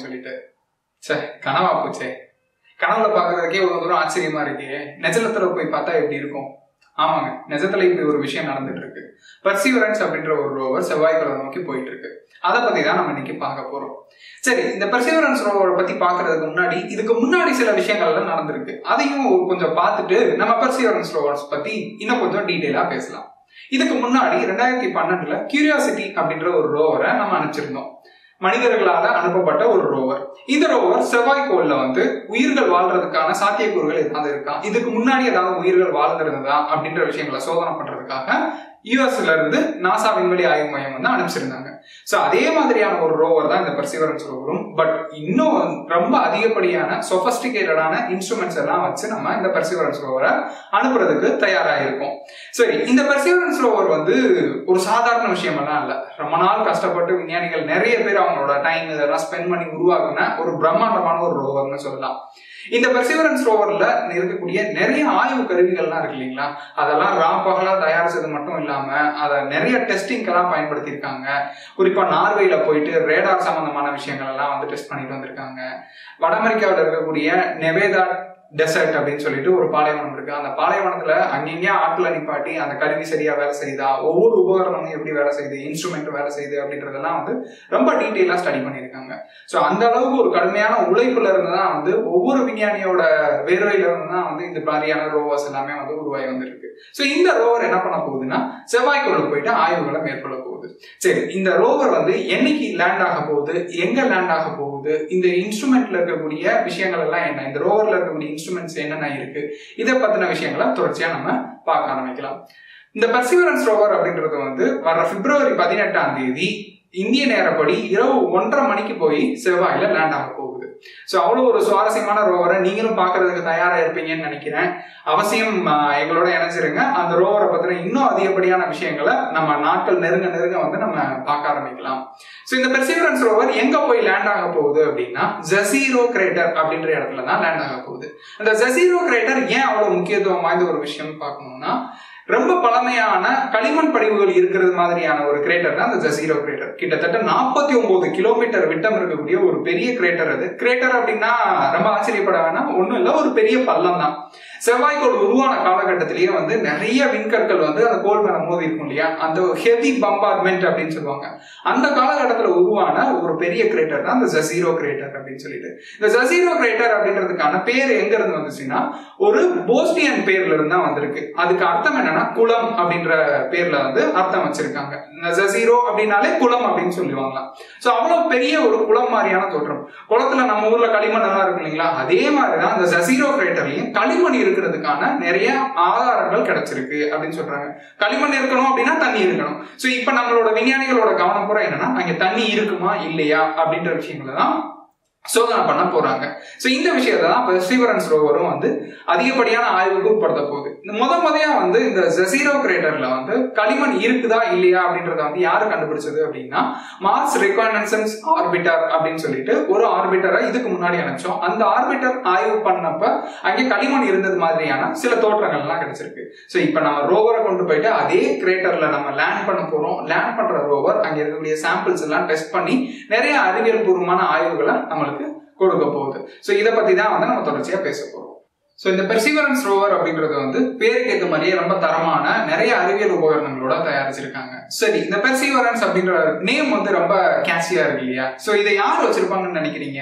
சொல்லிட்டு சே கனவா போச்சே கனவுல பாக்குறதுக்கே இவ்வளவு தூரம் ஆச்சரியமா இருக்கே நிஜத்துல போய் பார்த்தா எப்படி இருக்கும் ஆமாங்க நிஜத்துல இப்படி ஒரு விஷயம் நடந்துட்டு இருக்கு பர்சிவரன்ஸ் அப்படின்ற ஒரு ரோவர் செவ்வாய்க்கிழமை நோக்கி போயிட்டு இருக்கு அதை பத்தி தான் நம்ம இன்னைக்கு பார்க்க போறோம் சரி இந்த பர்சிவரன்ஸ் ரோவரை பத்தி பாக்குறதுக்கு முன்னாடி இதுக்கு முன்னாடி சில விஷயங்கள் எல்லாம் நடந்திருக்கு அதையும் கொஞ்சம் பார்த்துட்டு நம்ம பர்சிவரன்ஸ் ரோவர்ஸ் பத்தி இன்னும் கொஞ்சம் டீட்டெயிலா பேசலாம் இதுக்கு முன்னாடி ரெண்டாயிரத்தி பன்னெண்டுல கியூரியாசிட்டி அப்படின்ற ஒரு ரோவரை நம்ம அனுப்பிச்சிருந்தோம் மனிதர்களால அனுப்பப்பட்ட ஒரு ரோவர் இந்த ரோவர் செவ்வாய்க்கோள்ல வந்து உயிர்கள் வாழ்றதுக்கான சாத்தியக்கூறுகள் ஏதாவது இருக்கா இதுக்கு முன்னாடி ஏதாவது உயிர்கள் வாழ்ந்திருந்ததா அப்படின்ற விஷயங்களை சோதனை பண்றதுக்காக யூஎஸ்ல இருந்து நாசா விண்வெளி ஆய்வு மையம் வந்து அனுப்பிச்சிருந்தாங்க ஸோ அதே மாதிரியான ஒரு ரோவர் தான் இந்த பர்சிவரன்ஸ் ரோவரும் பட் இன்னும் ரொம்ப அதிகப்படியான சொபஸ்டிகேட்டடான இன்ஸ்ட்ருமெண்ட்ஸ் எல்லாம் வச்சு நம்ம இந்த பர்சிவரன்ஸ் ரோவரை அனுப்புறதுக்கு தயாராக இருக்கோம் சரி இந்த பர்சிவரன்ஸ் ரோவர் வந்து ஒரு சாதாரண விஷயமெல்லாம் இல்லை ரொம்ப நாள் கஷ்டப்பட்டு விஞ்ஞானிகள் நிறைய பேர் அவங்களோட டைம் இதெல்லாம் ஸ்பெண்ட் பண்ணி உருவாக்குன ஒரு பிரம்மாண்டமான ஒரு ரோவர்னு சொல்லலாம் இந்த பெர்சிவரன்ஸ் ரோவர்ல இருக்கக்கூடிய நிறைய ஆய்வு கருவிகள்லாம் இருக்கு இல்லைங்களா அதெல்லாம் ராப்பகலா தயாரிச்சது மட்டும் இல்லாம அதை நிறைய டெஸ்டிங்க்கெல்லாம் பயன்படுத்தியிருக்காங்க குறிப்பா நார்வேல போயிட்டு ரேடார் சம்பந்தமான விஷயங்கள் எல்லாம் வந்து டெஸ்ட் பண்ணிட்டு வந்திருக்காங்க வட அமெரிக்காவில் இருக்கக்கூடிய நெவேதா டெசர்ட் அப்படின்னு சொல்லிட்டு ஒரு பாலைவனம் இருக்கு அந்த பாலைவனத்துல அங்கங்கே ஆட்களை நிப்பாட்டி அந்த கருவி சரியா வேலை செய்யுதா ஒவ்வொரு உபகரணமும் எப்படி வேலை செய்யுது இன்ஸ்ட்ருமெண்ட் வேலை செய்யுது அப்படின்றதெல்லாம் வந்து ரொம்ப டீட்டெயிலா ஸ்டடி பண்ணியிருக்காங்க ஸோ அந்த அளவுக்கு ஒரு கடுமையான உழைப்புல இருந்து தான் வந்து ஒவ்வொரு விஞ்ஞானியோட வேர்வையில இருந்து தான் வந்து இந்த மாதிரியான ரோவர்ஸ் எல்லாமே வந்து உருவாகி வந்திருக்கு ஸோ இந்த ரோவர் என்ன பண்ண போகுதுன்னா செவ்வாய்க்குள்ள போயிட்டு ஆய்வுகளை மேற்கொள்ள போகுது சரி இந்த ரோவர் வந்து என்னைக்கு லேண்ட் ஆக போகுது எங்க லேண்ட் ஆக போகுது இந்த இன்ஸ்ட்ருமெண்ட்ல இருக்கக்கூடிய விஷயங்கள் எல்லாம் என்ன இந்த ரோவர்ல இருக்கக்கூடிய இன்ஸ்ட்ருமெண்ட்ஸ் என்னென்ன இருக்கு இதை பத்தின விஷயங்களை தொடர்ச்சியா நம்ம பார்க்க ஆரம்பிக்கலாம் இந்த பர்சிவரன்ஸ் ரோவர் அப்படின்றது வந்து வர பிப்ரவரி பதினெட்டாம் தேதி இந்திய நேரப்படி இரவு ஒன்றரை மணிக்கு போய் செவ்வாயில லேண்ட் ஆக போகுது ஸோ அவ்வளோ ஒரு சுவாரஸ்யமான ரோவரை நீங்களும் பார்க்கறதுக்கு தயாரா இருப்பீங்கன்னு நினைக்கிறேன் அவசியம் எங்களோட இணைஞ்சிருங்க அந்த ரோவரை பத்தின இன்னும் அதிகப்படியான விஷயங்களை நம்ம நாட்கள் நெருங்க நெருங்க வந்து நம்ம பார்க்க ஆரம்பிக்கலாம் ஸோ இந்த பெர்சிவரன்ஸ் ரோவர் எங்க போய் லேண்ட் ஆக போகுது அப்படின்னா ஜசீரோ கிரேட்டர் அப்படின்ற இடத்துல தான் லேண்ட் ஆக போகுது அந்த ஜசீரோ கிரேட்டர் ஏன் அவ்வளவு முக்கியத்துவம் வாய்ந்த ஒரு விஷயம் பார்க்கணும்னா ரொம்ப பழமையான களிமண் படிவுகள் இருக்கிறது மாதிரியான ஒரு கிரேட்டர் தான் அந்த ஜசீரோ கிரேட்டர் கிட்டத்தட்ட நாற்பத்தி ஒன்பது கிலோமீட்டர் விட்டம் இருக்கக்கூடிய ஒரு பெரிய கிரேட்டர் அது கிரேட்டர் அப்படின்னா ரொம்ப ஆச்சரியப்பட வேணாம் ஒன்றும் இல்லை ஒரு பெரிய பள்ளம் தான் செவ்வாய்க்கோள் உருவான காலகட்டத்திலேயே வந்து நிறைய விண்கற்கள் வந்து அந்த கோள் மேல மோதி இருக்கும் இல்லையா அந்த ஹெவி பம்பார்ட்மெண்ட் அப்படின்னு சொல்லுவாங்க அந்த காலகட்டத்தில் உருவான ஒரு பெரிய கிரேட்டர் தான் இந்த ஜசீரோ கிரேட்டர் அப்படின்னு சொல்லிட்டு இந்த ஜசீரோ கிரேட்டர் அப்படின்றதுக்கான பேர் எங்க இருந்து வந்துச்சுன்னா ஒரு போஸ்டியன் பேர்ல இருந்து தான் வந்திருக்கு அதுக்கு அர்த்தம் என்னன்னா குளம் அப்படின்ற பேர்ல வந்து அர்த்தம் வச்சிருக்காங்க ஜசீரோ அப்படின்னாலே குளம் அப்படின்னு சொல்லுவாங்களாம் ஸோ அவ்வளவு பெரிய ஒரு குளம் மாதிரியான தோற்றம் குளத்துல நம்ம ஊர்ல களிமண் எல்லாம் இருக்கு இல்லைங்களா அதே மாதிரிதான் இந்த ஜசீரோ கிரேட்டர்லயும் களிமண் இருக்கிறதுக்கான நிறைய ஆதாரங்கள் கிடைச்சிருக்கு அப்படின்னு சொல்றாங்க களிமண் இருக்கணும் அப்படின்னா தண்ணி இருக்கணும் ஸோ இப்ப நம்மளோட விஞ்ஞானிகளோட கவனம் பூரா என்னன்னா அங்க தண்ணி இருக்குமா இல்லையா அப்படின்ற விஷயங்களை தான் சோதனை பண்ண போறாங்க ஸோ இந்த விஷயத்தை தான் பெர்சிவரன்ஸ் ரோவரும் வந்து அதிகப்படியான ஆய்வுக்கு உட்படுத்த போகுது இந்த முத முதையா வந்து இந்த ஜசீரோ கிரேட்டர்ல வந்து களிமண் இருக்குதா இல்லையா அப்படின்றத வந்து யாரு கண்டுபிடிச்சது அப்படின்னா மார்ஸ் ரெக்கானன்சன்ஸ் ஆர்பிட்டர் அப்படின்னு சொல்லிட்டு ஒரு ஆர்பிட்டரை இதுக்கு முன்னாடி அனுப்பிச்சோம் அந்த ஆர்பிட்டர் ஆய்வு பண்ணப்ப அங்கே களிமண் இருந்தது மாதிரியான சில தோற்றங்கள்லாம் கிடைச்சிருக்கு ஸோ இப்போ நம்ம ரோவரை கொண்டு போயிட்டு அதே கிரேட்டர்ல நம்ம லேண்ட் பண்ண போறோம் லேண்ட் பண்ற ரோவர் அங்கே இருக்கக்கூடிய சாம்பிள்ஸ் எல்லாம் டெஸ்ட் பண்ணி நிறைய அறிவியல் பூர்வமான ஆய்வுகளை நம்மளுக்கு கொடுக்க போகுது ஸோ இதை பத்தி தான் வந்து நம்ம தொடர்ச்சியா பேச போறோம் ஸோ இந்த பெர்சிவரன்ஸ் ரோவர் அப்படின்றது வந்து பேருக்கு ஏற்ற மாதிரியே ரொம்ப தரமான நிறைய அறிவியல் உபகரணங்களோட தயாரிச்சிருக்காங்க சரி இந்த பெர்சிவரன்ஸ் அப்படின்ற நேம் வந்து ரொம்ப கேசியா இருக்கு இல்லையா ஸோ இதை யார் வச்சிருப்பாங்கன்னு நினைக்கிறீங்க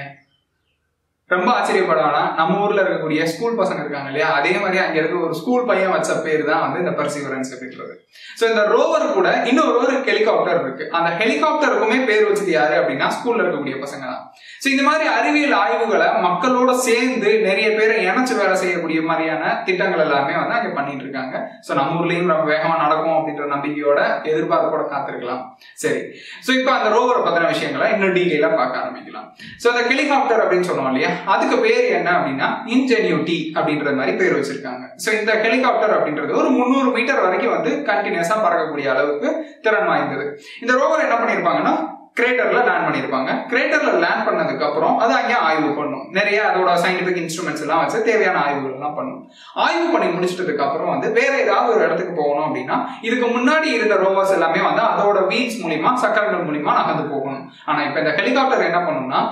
ரொம்ப ஆச்சரியப்படானா நம்ம ஊர்ல இருக்கக்கூடிய ஸ்கூல் பசங்க இருக்காங்க இல்லையா அதே மாதிரி அங்க இருக்க ஒரு ஸ்கூல் பையன் வச்ச பேர் தான் வந்து இந்த பர்சிவரன்ஸ் அப்படின்றது ஸோ இந்த ரோவர் கூட இன்னொரு ஒரு ஹெலிகாப்டர் இருக்கு அந்த ஹெலிகாப்டருக்குமே பேர் வச்சது யாரு அப்படின்னா ஸ்கூல்ல இருக்கக்கூடிய பசங்க தான் ஸோ இந்த மாதிரி அறிவியல் ஆய்வுகளை மக்களோட சேர்ந்து நிறைய பேரை இணைச்சு வேலை செய்யக்கூடிய மாதிரியான திட்டங்கள் எல்லாமே வந்து அங்கே பண்ணிட்டு இருக்காங்க ஸோ நம்ம ஊர்லயும் ரொம்ப வேகமா நடக்கும் அப்படின்ற நம்பிக்கையோட எதிர்பார்ப்போட காத்திருக்கலாம் சரி ஸோ இப்போ அந்த ரோவரை பத்தின விஷயங்களை இன்னும் டீட்டெயிலா பார்க்க ஆரம்பிக்கலாம் ஸோ அந்த ஹெலிகாப்டர் அப்படின்னு சொன்னோம் இல்லையா அதுக்கு பேர் என்ன அப்படின்னா இன்ஜெனியூட்டி அப்படின்ற மாதிரி பேர் வச்சிருக்காங்க ஸோ இந்த ஹெலிகாப்டர் அப்படின்றது ஒரு முந்நூறு மீட்டர் வரைக்கும் வந்து கண்டினியூஸா பறக்கக்கூடிய அளவுக்கு திறன் வாய்ந்தது இந்த ரோவர் என்ன பண்ணியிருப்பாங்கன்னா கிரேட்டர்ல லேண்ட் பண்ணியிருப்பாங்க கிரேட்டர்ல லேண்ட் பண்ணதுக்கு அப்புறம் அது அங்கே ஆய்வு பண்ணும் நிறைய அதோட சயின்டிபிக் இன்ஸ்ட்ருமெண்ட்ஸ் எல்லாம் வச்சு தேவையான ஆய்வுகள் எல்லாம் பண்ணும் ஆய்வு பண்ணி முடிச்சிட்டதுக்கு அப்புறம் வந்து வேற ஏதாவது ஒரு இடத்துக்கு போகணும் அப்படின்னா இதுக்கு முன்னாடி இருந்த ரோவர்ஸ் எல்லாமே வந்து அதோட வீல்ஸ் மூலியமா சக்கரங்கள் மூலியமா நகர்ந்து போகணும் ஆனா இப்ப இந்த ஹெலிகாப்டர் என்ன பண்ணும்னா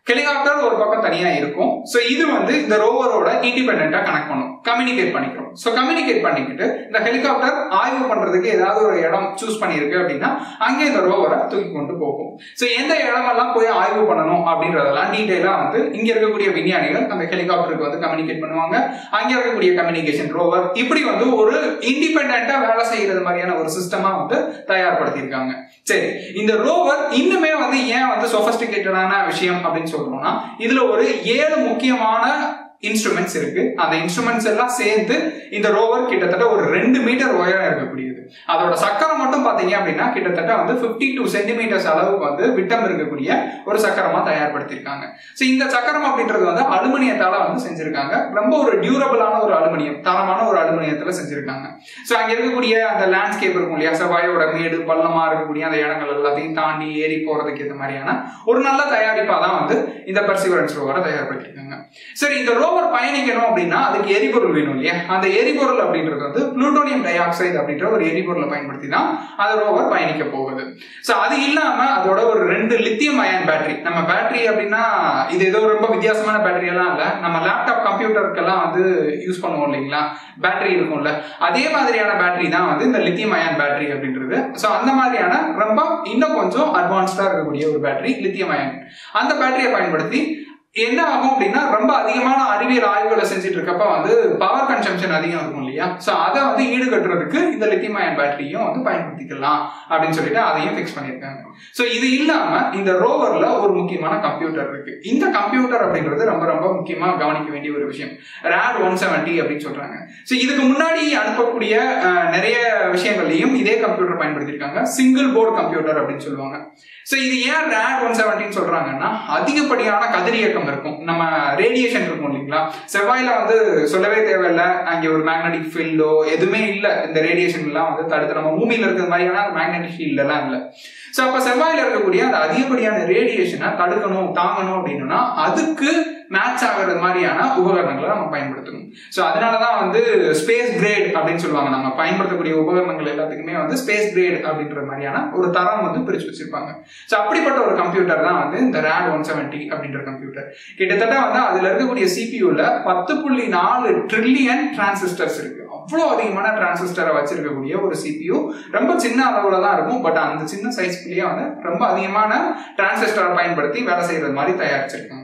ஹெலிகாப்டர் ஒரு பக்கம் தனியா இருக்கும் ஸோ இது வந்து இந்த ரோவரோட இண்டிபெண்டா கனெக்ட் பண்ணும் கம்யூனிகேட் பண்ணிக்கிறோம் ஸோ கம்யூனிகேட் பண்ணிக்கிட்டு இந்த ஹெலிகாப்டர் ஆய்வு பண்றதுக்கு ஏதாவது ஒரு இடம் சூஸ் பண்ணியிருக்கு அப்படின்னா அங்கே இந்த ரோவரை தூக்கி கொண்டு போகும் ஸோ எந்த இடமெல்லாம் போய் ஆய்வு பண்ணணும் அப்படின்றதெல்லாம் டீட்டெயிலா வந்து இங்க இருக்கக்கூடிய விஞ்ஞானிகள் அந்த ஹெலிகாப்டருக்கு வந்து கம்யூனிகேட் பண்ணுவாங்க அங்க இருக்கக்கூடிய கம்யூனிகேஷன் ரோவர் இப்படி வந்து ஒரு இண்டிபெண்டா வேலை செய்யறது மாதிரியான ஒரு சிஸ்டமா வந்து தயார்படுத்தியிருக்காங்க சரி இந்த ரோவர் இன்னுமே வந்து ஏன் வந்து சொபஸ்டிகேட்டடான விஷயம் அப்படின்னு சொல்றோம்னா இதுல ஒரு ஏழு முக்கியமான இன்ஸ்ட்ருமெண்ட்ஸ் இருக்கு அந்த இன்ஸ்ட்ருமெண்ட்ஸ் எல்லாம் சேர்ந்து இந்த ரோவர் கிட்டத்தட்ட ஒரு ரெண்டு மீட்டர் உயரம் இருக்கக்கூடியது அதோட சக்கரம் மட்டும் பாத்தீங்க அப்படின்னா கிட்டத்தட்ட வந்து பிப்டி டூ சென்டிமீட்டர்ஸ் அளவுக்கு வந்து விட்டம் இருக்கக்கூடிய ஒரு சக்கரமா தயார்படுத்தியிருக்காங்க ஸோ இந்த சக்கரம் அப்படின்றது வந்து அலுமினியத்தால வந்து செஞ்சிருக்காங்க ரொம்ப ஒரு டியூரபிளான ஒரு அலுமினியம் தரமான ஒரு அலுமினியத்துல செஞ்சிருக்காங்க ஸோ அங்க இருக்கக்கூடிய அந்த லேண்ட்ஸ்கேப் இருக்கும் இல்லையா செவ்வாயோட மேடு பள்ளமா இருக்கக்கூடிய அந்த இடங்கள் எல்லாத்தையும் தாண்டி ஏறி போறதுக்கு ஏற்ற மாதிரியான ஒரு நல்ல தயாரிப்பா தான் வந்து இந்த பர்சிவரன்ஸ் ரோவரை தயார்படுத்தியிருக்காங்க சரி இந்த ரோவர் பயணிக்கணும் அப்படின்னா அதுக்கு எரிபொருள் வேணும் இல்லையா அந்த எரிபொருள் அப்படின்றது வந்து புளூட்டோனியம் டை ஆக்சைடு அப்படின்ற ஒரு எரிபொருளை பயன்படுத்தி தான் அந்த ரோவர் பயணிக்க போகுது ஸோ அது இல்லாம அதோட ஒரு ரெண்டு லித்தியம் அயன் பேட்டரி நம்ம பேட்டரி அப்படின்னா இது ஏதோ ரொம்ப வித்தியாசமான பேட்டரி எல்லாம் இல்ல நம்ம லேப்டாப் கம்ப்யூட்டருக்கெல்லாம் வந்து யூஸ் பண்ணுவோம் இல்லைங்களா பேட்டரி இருக்கும்ல அதே மாதிரியான பேட்டரி தான் வந்து இந்த லித்தியம் அயன் பேட்டரி அப்படின்றது ஸோ அந்த மாதிரியான ரொம்ப இன்னும் கொஞ்சம் அட்வான்ஸ்டா இருக்கக்கூடிய ஒரு பேட்டரி லித்தியம் அயன் அந்த பேட்டரியை பயன்படுத்தி என்ன ஆகும் அப்படின்னா ரொம்ப அதிகமான அறிவியல் ஆய்வுகளை செஞ்சுட்டு இருக்கப்ப வந்து பவர் கன்சம்ஷன் அதிகம் இருக்கும் இல்லையா ஸோ அதை வந்து ஈடுகட்டுறதுக்கு இந்த லித்தியம் அயன் பேட்டரியும் வந்து பயன்படுத்திக்கலாம் அப்படின்னு சொல்லிட்டு அதையும் ஃபிக்ஸ் பண்ணியிருக்காங்க ஸோ இது இல்லாம இந்த ரோவர்ல ஒரு முக்கியமான கம்ப்யூட்டர் இருக்கு இந்த கம்ப்யூட்டர் அப்படின்றது ரொம்ப ரொம்ப முக்கியமா கவனிக்க வேண்டிய ஒரு விஷயம் ரேட் ஒன் செவன்டி அப்படின்னு சொல்றாங்க ஸோ இதுக்கு முன்னாடி அனுப்பக்கூடிய அஹ், நிறைய விஷயங்கள்லையும் இதே கம்ப்யூட்டர் பயன்படுத்தியிருக்காங்க சிங்கிள் போர்டு கம்ப்யூட்டர் அப்படின்னு சொல்லுவாங்க ஸோ இது ஏன் ரேட் ஒன் செவன்டின்னு சொல்றாங்கன்னா அதிகப்படியான கதிரியக்கம் இருக்கும் நம்ம ரேடியேஷன் இருக்கும் இல்லைங்களா செவ்வாயில வந்து சொல்லவே தேவையில்ல அங்கே ஒரு மேக்னெட்டிக் ஃபீல்டோ எதுவுமே இல்லை இந்த ரேடியேஷன் எல்லாம் வந்து தடுத்து நம்ம பூமியில இருக்கிற மாதிரியான மேக்னெட்டிக் ஃபீல்ட் எல்லாம் இல்லை ஸோ அப்போ செவ்வாயில இருக்கக்கூடிய அந்த அதிகப்படியான ரேடியேஷனை தடுக்கணும் தாங்கணும் அப்படின்னா அதுக்கு மேட்ச் ஆகிறது மாதிரியான உபகரணங்களை நம்ம பயன்படுத்தணும் ஸோ அதனாலதான் வந்து ஸ்பேஸ் கிரேட் அப்படின்னு சொல்லுவாங்க நம்ம பயன்படுத்தக்கூடிய உபகரணங்கள் எல்லாத்துக்குமே வந்து ஸ்பேஸ் கிரேட் அப்படின்ற மாதிரியான ஒரு தரம் வந்து பிரிச்சு வச்சிருப்பாங்க ஸோ அப்படிப்பட்ட ஒரு கம்ப்யூட்டர் தான் வந்து இந்த ரேட் ஒன் செவன்டி அப்படின்ற கம்ப்யூட்டர் கிட்டத்தட்ட வந்து அதுல இருக்கக்கூடிய சிபியூல பத்து புள்ளி நாலு ட்ரில்லியன் டிரான்சிஸ்டர்ஸ் இருக்கு அவ்வளோ அதிகமான டிரான்சிஸ்டரை வச்சிருக்கக்கூடிய ஒரு சிபியூ ரொம்ப சின்ன அளவுல தான் இருக்கும் பட் அந்த சின்ன சைஸ்க்குள்ளேயே வந்து ரொம்ப அதிகமான டிரான்சிஸ்டரை பயன்படுத்தி வேலை செய்யறது மாதிரி தயாரிச்சிருக்காங்க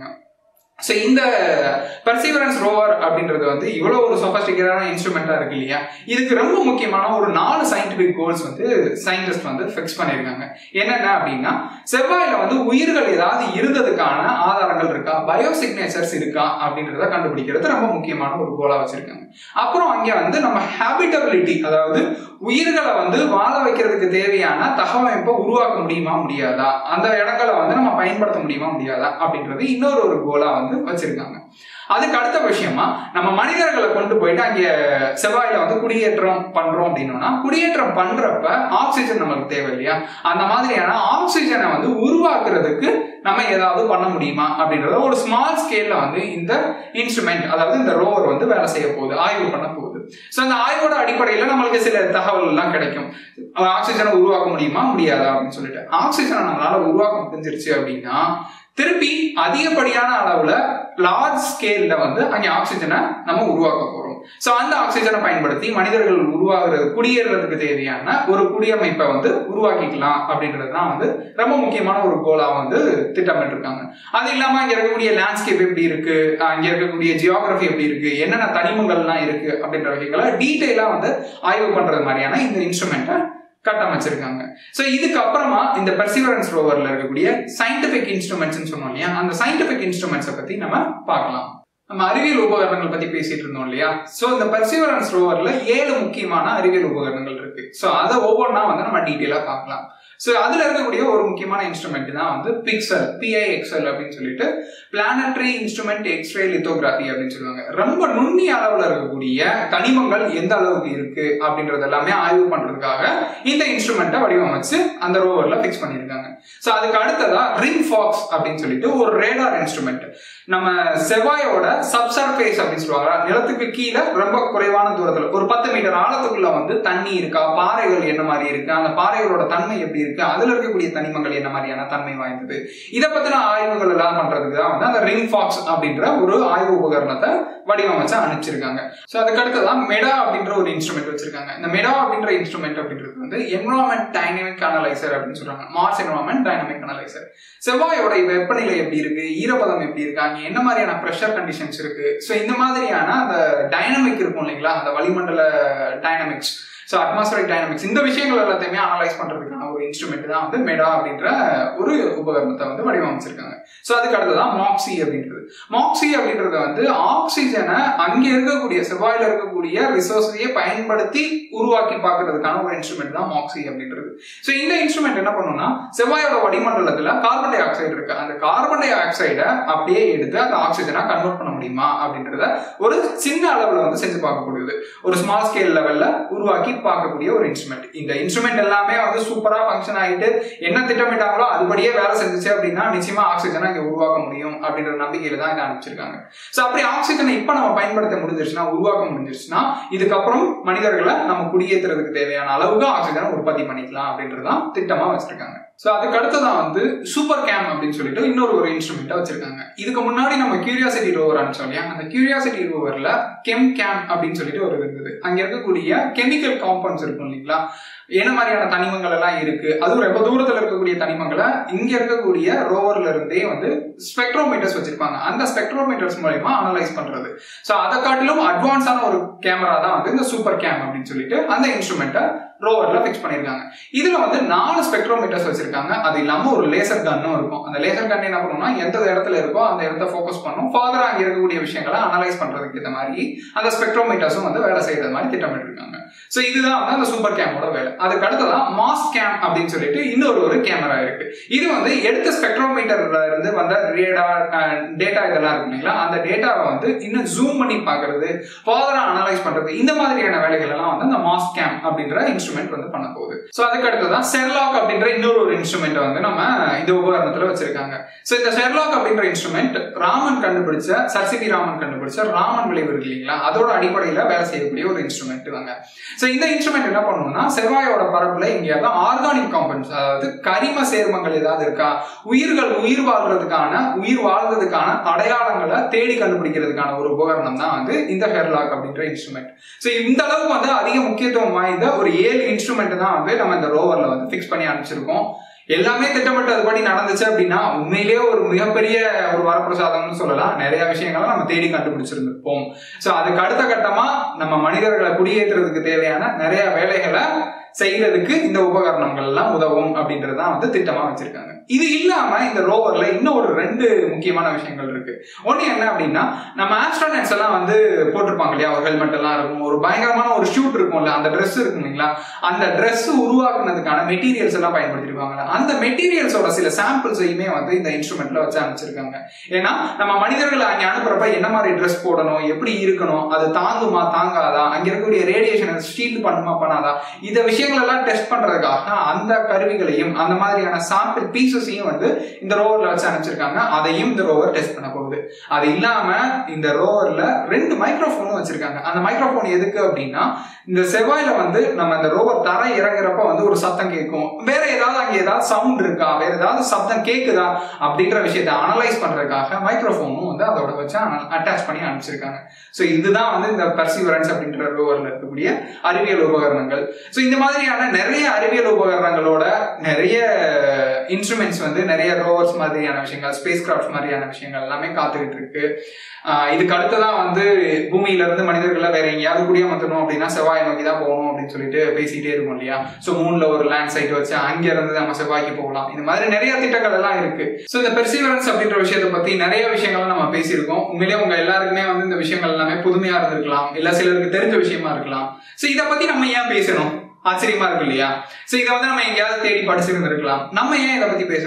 ஸோ இந்த பர்சீவரன்ஸ் ரோவர் அப்படின்றது வந்து இவ்வளோ ஒரு சொஃபஸ்டிகேட்டான இன்ஸ்ட்ருமெண்ட்டாக இருக்கு இல்லையா இதுக்கு ரொம்ப முக்கியமான ஒரு நாலு சயின்டிபிக் கோல்ஸ் வந்து சயின்டிஸ்ட் வந்து ஃபிக்ஸ் பண்ணியிருக்காங்க என்னென்ன அப்படின்னா செவ்வாயில வந்து உயிர்கள் ஏதாவது இருந்ததுக்கான ஆதாரங்கள் இருக்கா பயோ சிக்னேச்சர்ஸ் இருக்கா அப்படின்றத கண்டுபிடிக்கிறது ரொம்ப முக்கியமான ஒரு கோலா வச்சிருக்காங்க அப்புறம் அங்கே வந்து நம்ம ஹேபிட்டபிலிட்டி அதாவது உயிர்களை வந்து வாழ வைக்கிறதுக்கு தேவையான தகவமைப்பை உருவாக்க முடியுமா முடியாதா அந்த இடங்களை வந்து நம்ம பயன்படுத்த முடியுமா முடியாதா அப்படின்றது இன்னொரு ஒரு கோலா வந்து வச்சிருக்காங்க அதுக்கு அடுத்த விஷயமா நம்ம மனிதர்களை கொண்டு போயிட்டு அங்கே செவ்வாயில வந்து குடியேற்றம் பண்றோம் அப்படின்னோம்னா குடியேற்றம் பண்றப்ப ஆக்சிஜன் நம்மளுக்கு தேவை இல்லையா அந்த மாதிரியான ஆக்சிஜனை வந்து உருவாக்குறதுக்கு நம்ம ஏதாவது பண்ண முடியுமா அப்படின்றத ஒரு ஸ்மால் ஸ்கேல்ல வந்து இந்த இன்ஸ்ட்ருமெண்ட் அதாவது இந்த ரோவர் வந்து வேலை செய்ய போகுது ஆய்வு பண்ண போகுது ஸோ அந்த ஆய்வோட அடிப்படையில் நம்மளுக்கு சில தகவல் எல்லாம் கிடைக்கும் ஆக்சிஜனை உருவாக்க முடியுமா முடியாதா அப்படின்னு சொல்லிட்டு ஆக்சிஜனை நம்மளால உருவாக்க முடிஞ்சிருச்சு அப்படின்னா திருப்பி அதிகப்படியான அளவுல லார்ஜ் ஸ்கேல்ல வந்து அங்கே ஆக்சிஜனை நம்ம உருவாக்க போறோம் ஸோ அந்த ஆக்சிஜனை பயன்படுத்தி மனிதர்கள் உருவாகிறது குடியேறதுக்கு தேவையான ஒரு குடியமைப்பை வந்து உருவாக்கிக்கலாம் அப்படின்றது தான் வந்து ரொம்ப முக்கியமான ஒரு கோலா வந்து திட்டமிட்டு இருக்காங்க அது இல்லாம அங்க இருக்கக்கூடிய லேண்ட்ஸ்கேப் எப்படி இருக்கு அங்க இருக்கக்கூடிய ஜியோகிரபி எப்படி இருக்கு என்னென்ன தனிமங்கள்லாம் இருக்கு அப்படின்ற வகைகளை டீட்டெயிலா வந்து ஆய்வு பண்றது மாதிரியான இந்த இன்ஸ்ட்ருமெண்ட்டை கட்டமைச்சிருக்காங்க ஸோ இதுக்கு அப்புறமா இந்த பெர்சிவரன்ஸ் ரோவர்ல இருக்கக்கூடிய சயின்டிபிக் இன்ஸ்ட்ருமெண்ட்ஸ் சொன்னோம் இல்லையா அந்த சயின்டிபிக் இன்ஸ்ட்ருமெண்ட்ஸை பத்தி நம்ம பார்க்கலாம் நம்ம அறிவியல் உபகரணங்கள் பத்தி பேசிட்டு இருந்தோம் இல்லையா சோ இந்த பெர்சிவரன்ஸ் ரோவர்ல ஏழு முக்கியமான அறிவியல் உபகரணங்கள் இருக்கு சோ அதை ஒவ்வொன்றா வந்து நம்ம டீட்டெயிலா பார்க்கலாம் ஸோ அதுல இருக்கக்கூடிய ஒரு முக்கியமான இன்ஸ்ட்ருமெண்ட் தான் வந்து பிக்சல் பிஐஎக்ஸ்எல் அப்படின்னு சொல்லிட்டு பிளானட்ரி இன்ஸ்ட்ருமெண்ட் எக்ஸ்ரே லித்தோகிராஃபி அப்படின்னு சொல்லுவாங்க ரொம்ப நுண்ணிய அளவுல இருக்கக்கூடிய தனிமங்கள் எந்த அளவுக்கு இருக்கு அப்படின்றது எல்லாமே ஆய்வு பண்றதுக்காக இந்த இன்ஸ்ட்ருமெண்ட்டை வடிவமைச்சு அந்த ரோவர்ல ஃபிக்ஸ் பண்ணியிருக்காங்க ஸோ அதுக்கு அடுத்ததா ரிங் ஃபாக்ஸ் அப்படின்னு சொல்லிட்டு ஒரு ரேடார் இன்ஸ்ட்ருமெண்ட் நம்ம செவ்வாயோட சப்சர்ஃபேஸ் அப்படின்னு சொல்லுவாங்க நிலத்துக்கு கீழே ரொம்ப குறைவான தூரத்துல ஒரு பத்து மீட்டர் ஆழத்துக்குள்ள வந்து தண்ணி இருக்கா பாறைகள் என்ன மாதிரி இருக்கு அந்த பாறைகளோட தன்மை எப்படி இருக்கு இருக்கு அதுல இருக்கக்கூடிய தனிமங்கள் என்ன மாதிரியான தன்மை வாய்ந்தது இதை பத்தின ஆய்வுகள் எல்லாம் பண்றதுக்கு தான் வந்து அந்த ரிங் ஃபாக்ஸ் அப்படின்ற ஒரு ஆய்வு உபகரணத்தை வடிவமைச்சு அனுப்பிச்சிருக்காங்க ஸோ அதுக்கு அடுத்ததான் மெடா அப்படின்ற ஒரு இன்ஸ்ட்ருமெண்ட் வச்சிருக்காங்க இந்த மெடா அப்படின்ற இன்ஸ்ட்ருமெண்ட் அப்படின்றது வந்து என்வரான்மெண்ட் டைனமிக் அனலைசர் அப்படின்னு சொல்றாங்க மார்ஸ் என்வரான்மெண்ட் டைனமிக் அனலைசர் செவ்வாயோட வெப்பநிலை எப்படி இருக்கு ஈரப்பதம் எப்படி இருக்கு அங்க என்ன மாதிரியான ப்ரெஷர் கண்டிஷன்ஸ் இருக்கு ஸோ இந்த மாதிரியான அந்த டைனமிக் இருக்கும் இல்லைங்களா அந்த வளிமண்டல டைனமிக்ஸ் ஸோ அட்மாஸ்பரிக் டைனமிக்ஸ் இந்த விஷயங்கள் எல்லாத்தையுமே அனலைஸ் பண்றதுக்கான ஒரு இன்ஸ்ட்ருமெண்ட் தான் வந்து மெடா அப்படின்ற ஒரு உபகரணத்தை வந்து வடிவமைச்சிருக்காங்க ஸோ அதுக்கு அடுத்ததான் மாக்சி அப்படின்றது மாக்சி அப்படின்றது வந்து ஆக்சிஜனை அங்க இருக்கக்கூடிய செவ்வாயில இருக்கக்கூடிய ரிசோர்ஸையே பயன்படுத்தி உருவாக்கி பார்க்கறதுக்கான ஒரு இன்ஸ்ட்ருமெண்ட் தான் மாக்சி அப்படின்றது ஸோ இந்த இன்ஸ்ட்ருமெண்ட் என்ன பண்ணும்னா செவ்வாயோட வளிமண்டலத்துல கார்பன் டை ஆக்சைடு இருக்கு அந்த கார்பன் டை ஆக்சைடை அப்படியே எடுத்து அந்த ஆக்சிஜனா கன்வெர்ட் பண்ண முடியுமா அப்படின்றத ஒரு சின்ன அளவுல வந்து செஞ்சு பார்க்கக்கூடியது ஒரு ஸ்மால் ஸ்கேல் லெவல்ல உருவாக்கி பார்க்கக்கூடிய ஒரு இன்ஸ்ட்ருமெண்ட் இந்த இன்ஸ்ட்ருமெண்ட் எல்லாமே வந்து சூப்பரா ஃபங்க்ஷன் ஆயிட்டு என்ன திட்டமிட்டாங்களோ அதுபடியே வேலை செஞ்சுச்சு அப்படின்னா நிச்சயமா ஆக்சிஜனை இங்க உருவாக்க முடியும் அப்படின்ற நம்பிக்கையில தான் இதை அனுப்பிச்சிருக்காங்க ஸோ அப்படி ஆக்சிஜனை இப்ப நம்ம பயன்படுத்த முடிஞ்சிருச்சுன்னா உருவாக்க முடிஞ்சிருச்சுன்னா இதுக்கப்புறம் மனிதர்களை நம்ம குடியேற்றுறதுக்கு தேவையான அளவுக்கு ஆக்சிஜனை உற்பத்தி பண்ணிக்கலாம் அப்படின்றதான் திட்டமா வச்சிருக்காங்க ஸோ அதுக்கு அடுத்ததான் வந்து சூப்பர் கேம் அப்படின்னு சொல்லிட்டு இன்னொரு ஒரு இன்ஸ்ட்ருமெண்ட்டை வச்சிருக்காங்க இதுக்கு முன்னாடி நம்ம கியூரியாசிட்டி ரோவர் அனுப்பிச்சோம் இல்லையா அந்த கியூரியாசிட்டி ரோவர்ல கெம் கேம் அப்படின்னு சொல்லிட்டு ஒரு இருந்தது அங்க இருக்கக்கூடிய கெமிக்கல் காம்பவுண்ட்ஸ் இருக்கும் இல்லைங்களா என்ன மாதிரியான தனிமங்கள் எல்லாம் இருக்கு அதுவும் ரொம்ப தூரத்துல இருக்கக்கூடிய தனிமங்களை இங்க இருக்கக்கூடிய ரோவர்ல இருந்தே வந்து ஸ்பெக்ட்ரோமீட்டர்ஸ் வச்சிருப்பாங்க அந்த ஸ்பெக்ட்ரோமீட்டர்ஸ் மூலயமா அனலைஸ் பண்றது ஸோ அதை காட்டிலும் அட்வான்ஸான ஒரு கேமரா தான் வந்து இந்த சூப்பர் கேம் அப்படின்னு சொல்லிட்டு அந்த இன்ஸ்ட்ருமெண்ட்டை ரோவர்ல ஃபிக்ஸ் பண்ணிருக்காங்க இதுல வந்து நாலு ஸ்பெக்ட்ரோமீட்டர்ஸ் வச்சிருக்காங்க அது இல்லாம ஒரு லேசர் கன்னும் இருக்கும் அந்த லேசர் கன் என்ன பண்ணும்னா எந்த இடத்துல இருக்கோ அந்த இடத்த ஃபோக்கஸ் பண்ணும் ஃபாதரா அங்க இருக்கக்கூடிய விஷயங்களை அனலைஸ் பண்றதுக்கு ஏற்ற மாதிரி அந்த ஸ்பெக்ட்ரோமீட்டர்ஸும் வந்து வேலை செய்யறது மாதிரி திட்டமிட்டு இருக்காங்க ஸோ இதுதான் வந்து அந்த சூப்பர் கேமோட வேலை அதுக்கு அடுத்ததான் மாஸ் கேம் அப்படின்னு சொல்லிட்டு இன்னொரு ஒரு கேமரா இருக்கு இது வந்து எடுத்த ஸ்பெக்ட்ரோமீட்டர்ல இருந்து வந்த ரேடா டேட்டா இதெல்லாம் இருக்கு இல்லைங்களா அந்த டேட்டாவை வந்து இன்னும் ஜூம் பண்ணி பார்க்கறது ஃபாதரா அனலைஸ் பண்றது இந்த மாதிரியான வேலைகள் எல்லாம் வந்து அந்த மாஸ் கேம் அப்படின்ற இன்ஸ்ட்ருமெண்ட் வந்து பண்ண போகுது ஸோ அதுக்கு அடுத்ததான் செர்லாக் அப்படின்ற இன்னொரு ஒரு இன்ஸ்ட்ருமெண்ட் வந்து நம்ம இந்த உபகரணத்துல வச்சிருக்காங்க ஸோ இந்த செர்லாக் அப்படின்ற இன்ஸ்ட்ருமெண்ட் ராமன் கண்டுபிடிச்ச சர்சிபி ராமன் கண்டுபிடிச்ச ராமன் விளைவு இருக்கு இல்லைங்களா அதோட அடிப்படையில வேலை செய்யக்கூடிய ஒரு இன்ஸ்ட்ருமெண்ட் தாங்க ஸோ இந்த இன்ஸ்ட்ருமெண்ட் என்ன பண்ணும்னா செவ்வாயோட பரப்புல எங்கேயாவது ஆர்கானிக் காம்பவுண்ட்ஸ் அதாவது கரிம சேர்மங்கள் ஏதாவது இருக்கா உயிர்கள் உயிர் வாழ்றதுக்கான உயிர் வாழ்றதுக்கான அடையாளங்களை தேடி கண்டுபிடிக்கிறதுக்கான ஒரு உபகரணம் தான் வந்து இந்த ஹெர்லாக் அப்படின்ற இன்ஸ்ட்ருமெண்ட் ஸோ இந்த அளவுக்கு வந்து அதிக முக்கியத்துவம் வாய்ந்த ஒரு ஏழு இன்ஸ்ட்ருமெண்ட் தான் வந்து நம்ம இந்த ரோவர்ல வந்து ஃபிக்ஸ் பண்ணி அனுப்பிச்சிருக்கோம் எல்லாமே திட்டமிட்டதுபடி நடந்துச்சு அப்படின்னா உண்மையிலேயே ஒரு மிகப்பெரிய ஒரு வரப்பிரசாதம்னு சொல்லலாம் நிறைய விஷயங்களை நம்ம தேடி கண்டுபிடிச்சிருந்திருப்போம் ஸோ அதுக்கு அடுத்த கட்டமா நம்ம மனிதர்களை குடியேற்றுறதுக்கு தேவையான நிறைய வேலைகளை செய்யறதுக்கு இந்த உபகரணங்கள் எல்லாம் உதவும் அப்படின்றதான் வந்து திட்டமா வச்சிருக்காங்க இது இல்லாம இந்த ரோவர்ல இன்னும் ஒரு ரெண்டு முக்கியமான விஷயங்கள் இருக்கு ஒண்ணு என்ன அப்படின்னா நம்ம ஆஸ்ட்ரோனட்ஸ் எல்லாம் வந்து போட்டிருப்பாங்க இல்லையா ஒரு ஹெல்மெட் எல்லாம் இருக்கும் ஒரு பயங்கரமான ஒரு ஷூட் இருக்கும்ல அந்த ட்ரெஸ் இருக்கும் இல்லைங்களா அந்த ட்ரெஸ் உருவாக்குனதுக்கான மெட்டீரியல்ஸ் எல்லாம் பயன்படுத்திருப்பாங்க அந்த மெட்டீரியல்ஸோட சில சாம்பிள்ஸையுமே வந்து இந்த இன்ஸ்ட்ருமெண்ட்ல வச்சு அனுப்பிச்சிருக்காங்க ஏன்னா நம்ம மனிதர்களை அங்க அனுப்புறப்ப என்ன மாதிரி ட்ரெஸ் போடணும் எப்படி இருக்கணும் அது தாங்குமா தாங்காதா அங்க இருக்கக்கூடிய ரேடியேஷனை ஷீல்டு பண்ணுமா பண்ணாதா இந்த விஷயங்கள் எல்லாம் டெஸ்ட் பண்றதுக்காக அந்த கருவிகளையும் அந்த மாதிரியான சாம்பிள் பீசஸையும் வந்து இந்த ரோவர்ல வச்சு அனுப்பிச்சிருக்காங்க அதையும் இந்த ரோவர் டெஸ்ட் பண்ண போகுது அது இல்லாம இந்த ரோவர்ல ரெண்டு மைக்ரோஃபோனும் வச்சிருக்காங்க அந்த மைக்ரோஃபோன் எதுக்கு அப்படின்னா இந்த செவ்வாயில வந்து நம்ம இந்த ரோவர் தர இறங்குறப்ப வந்து ஒரு சத்தம் கேட்கும் வேற ஏதாவது அங்க ஏதாவது சவுண்ட் இருக்கா வேற ஏதாவது சத்தம் கேக்குதா அப்படின்ற விஷயத்தை அனலைஸ் பண்றதுக்காக மைக்ரோஃபோனும் வந்து அதோட வச்சு அட்டாச் பண்ணி அனுப்பிச்சிருக்காங்க ஸோ இதுதான் வந்து இந்த பர்சிவரன்ஸ் அப்படின்ற ரோவர்ல இருக்கக்கூடிய அறிவியல் உபகரணங்கள் ஸோ இந்த மாதிரியான நிறைய அறிவியல் உபகரணங்களோட நிறைய இன்ஸ்ட்ருமெண்ட்ஸ் வந்து நிறைய ரோவர்ஸ் மாதிரியான விஷயங்கள் ஸ்பேஸ் கிராஃப்ட் மாதிரியான விஷயங்கள் எல்லாமே காத்துக்கிட்டு இருக்கு இதுக்கு அடுத்ததான் வந்து பூமியில இருந்து மனிதர்களை வேற எங்கேயாவது குடியமர்த்தணும் அப்படின்னா செவ்வாயை நோக்கி தான் போகணும் அப்படின்னு சொல்லிட்டு பேசிக்கிட்டே இருக்கும் இல்லையா ஸோ மூணுல ஒரு லேண்ட் சைட் வச்சு அங்க இருந்து நம்ம செவ்வாய்க்கு போகலாம் இந்த மாதிரி நிறைய திட்டங்கள் எல்லாம் இருக்கு ஸோ இந்த பெர்சிவரன்ஸ் அப்படின்ற விஷயத்தை பத்தி நிறைய விஷயங்கள் நம்ம பேசியிருக்கோம் உண்மையிலேயே உங்க எல்லாருக்குமே வந்து இந்த விஷயங்கள் எல்லாமே புதுமையா இருந்திருக்கலாம் இல்ல சிலருக்கு தெரிஞ்ச விஷயமா இருக்கலாம் ஸோ இதை பத்தி நம்ம ஏன் பேசணும் ஆச்சரியமா இருக்கு இல்லையா சோ இதை வந்து நம்ம எங்கேயாவது தேடி படிச்சிருந்திருக்கலாம் நம்ம ஏன் இதை பத்தி பேச வேண்டியது இருக்கு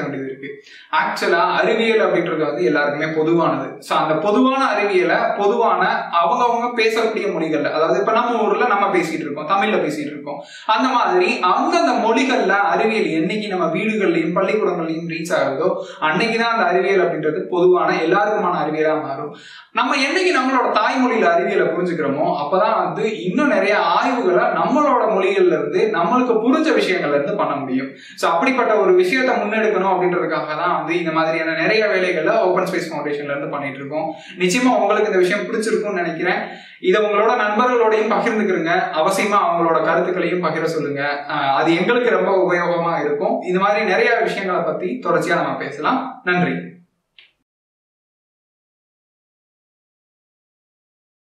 இருக்கு ஆக்சுவலா அறிவியல் அப்படின்றது வந்து எல்லாருக்குமே பொதுவானது ஸோ அந்த பொதுவான அறிவியலை பொதுவான அவங்கவங்க பேசக்கூடிய மொழிகள்ல அதாவது இப்ப நம்ம ஊர்ல நம்ம பேசிட்டு இருக்கோம் தமிழ்ல பேசிட்டு இருக்கோம் அந்த மாதிரி அந்தந்த மொழிகள்ல அறிவியல் என்னைக்கு நம்ம வீடுகள்லயும் பள்ளிக்கூடங்கள்லயும் ரீச் ஆகுதோ அன்னைக்குதான் அந்த அறிவியல் அப்படின்றது பொதுவான எல்லாருக்குமான அறிவியலா மாறும் நம்ம என்னைக்கு நம்மளோட தாய்மொழியில அறிவியலை புரிஞ்சுக்கிறோமோ அப்பதான் வந்து இன்னும் நிறைய ஆய்வுகளை நம்மளோட மொழிகள்ல இருந்து நம்மளுக்கு புரிஞ்ச விஷயங்கள்ல இருந்து பண்ண முடியும் ஸோ அப்படிப்பட்ட ஒரு விஷயத்தை முன்னெடுக்கணும் அப்படின்றதுக்காக தான் வந்து இந்த மாதிரியான நிறைய வேலைகளை ஓப்பன் ஸ்பேஸ் ஃபவுண்டேஷன்ல இருந்து பண்ணிட்டு இருக்கோம் நிச்சயமா உங்களுக்கு இந்த விஷயம் பிடிச்சிருக்கும்னு நினைக்கிறேன் இதை உங்களோட நண்பர்களோடையும் பகிர்ந்துக்கிறங்க அவசியமா அவங்களோட கருத்துக்களையும் பகிர சொல்லுங்க அஹ் அது எங்களுக்கு ரொம்ப உபயோகமா இருக்கும் இது மாதிரி நிறைய விஷயங்களை பத்தி தொடர்ச்சியா நம்ம பேசலாம் நன்றி